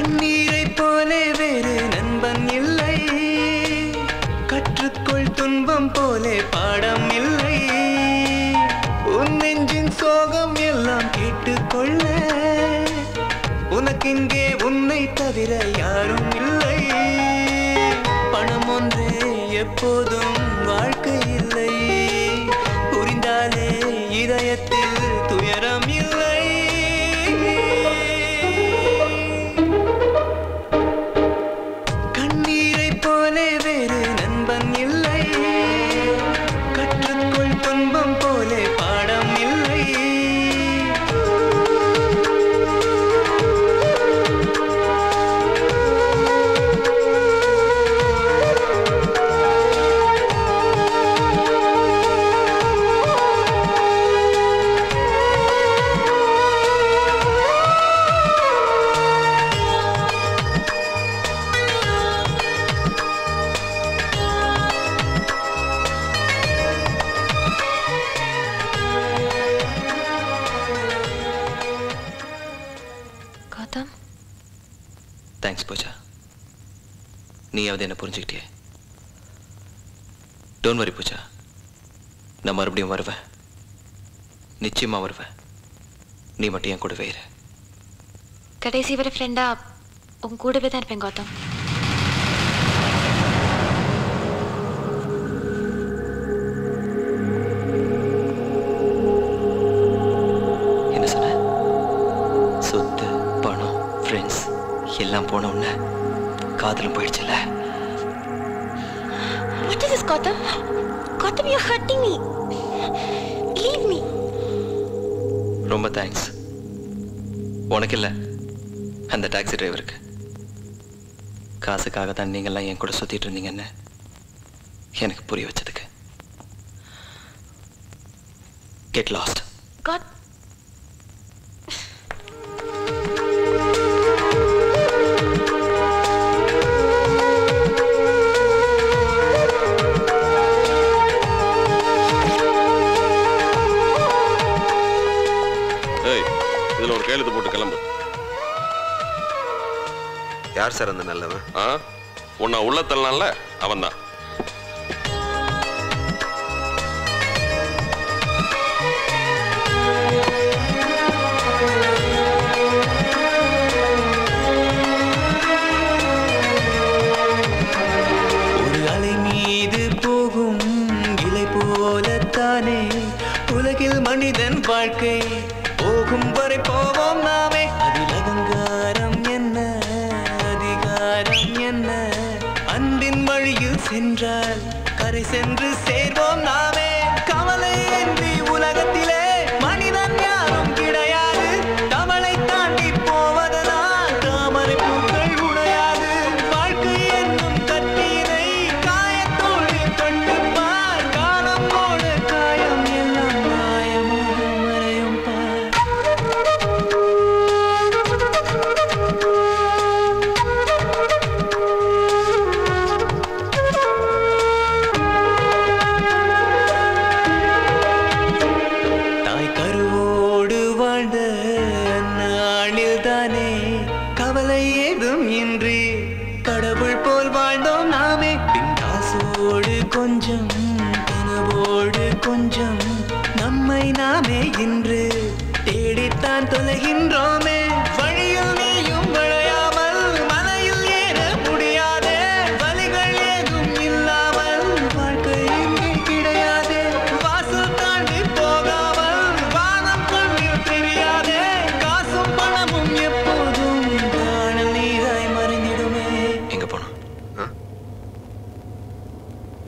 கண்ணீரை போலே வேறு நண்பன் இல்லை கற்றுக்கொள் துன்பம் போலே பாடம் இல்லை உன் நெஞ்சின் சோகம் எல்லாம் கேட்டுக்கொள்ள உனக்கிங்கே உன்னை தவிர யாரும் இல்லை பணம் ஒன்றே எப்போதும் வாழ்க்கை இல்லை புரிந்தாலே இதயத்தில் துயரம் இல்லை கண்ணீரை போலே வேறு நண்பன் இல்லை கற்றுக்கொள் துன்பம் போலே பாடம் இல்லை கௌதம் தேங்க்ஸ் பூஜா நீயாவது என்ன புரிஞ்சுக்கிட்டியே டோன்ட் வரி பூஜா நான் மறுபடியும் வருவேன் நிச்சயமா வருவேன் நீ மட்டும் என் கூடவே இரு கடைசி வரை ஃப்ரெண்டா உன் கூடவே தான் இருப்பேன் கௌதம் என்ன சொன்ன சொத்து பணம் ஃப்ரெண்ட்ஸ் எல்லாம் போன உடனே காதலும் போயிடுச்சுல்ல What is this, Gautam? Gautam, you're hurting me. Leave me. ரொம்ப தேங்க்ஸ் உனக்கு இல்லை அந்த டாக்ஸி டிரைவருக்கு காசுக்காக தான் நீங்கள்லாம் என் கூட சுற்றிட்டு இருந்தீங்கன்னு எனக்கு புரிய வச்சதுக்கு கெட் லாஸ்ட் God. ஏய் இதுல ஒரு கையெழுத்து போட்டு கிளம்பு யார் சார் அந்த நல்லவன் ஆ உன்னை உள்ள தள்ளனால அவன் தான் ஒரு அலை மீது போகும் இலை போலத்தானே உலகில் மனிதன் வாழ்க்கை போகும் வரை போவோம் நாமே அதில் அகங்காரம் என்ன அதிகாரம் என்ன அன்பின் வழியில் சென்றால் கரை சென்று சேர்வோம் நாமே கவலை என்று உலகத்திலே மனிதன் யாரும் கிடையாது கவலை தாண்டி போவதனால் தாமரை பூக்கள் உடையாது வாழ்க்கை என்னும் கட்டீரை காயத்தோடு தொட்டுப்பார் காலம் போல காயம் எல்லாம் மாயமாக மறையும் பார் தாய் கருவோடு வாழ்ந்த நாளில் தானே கவலை ஏதும் இன்றி கடவுள் போல் வாழ்ந்தோம் நாமே பின்காசோடு கொஞ்சம் கனவோடு கொஞ்சம் நம்மை நாமே இன்று தேடித்தான் தொலைகின்றோமே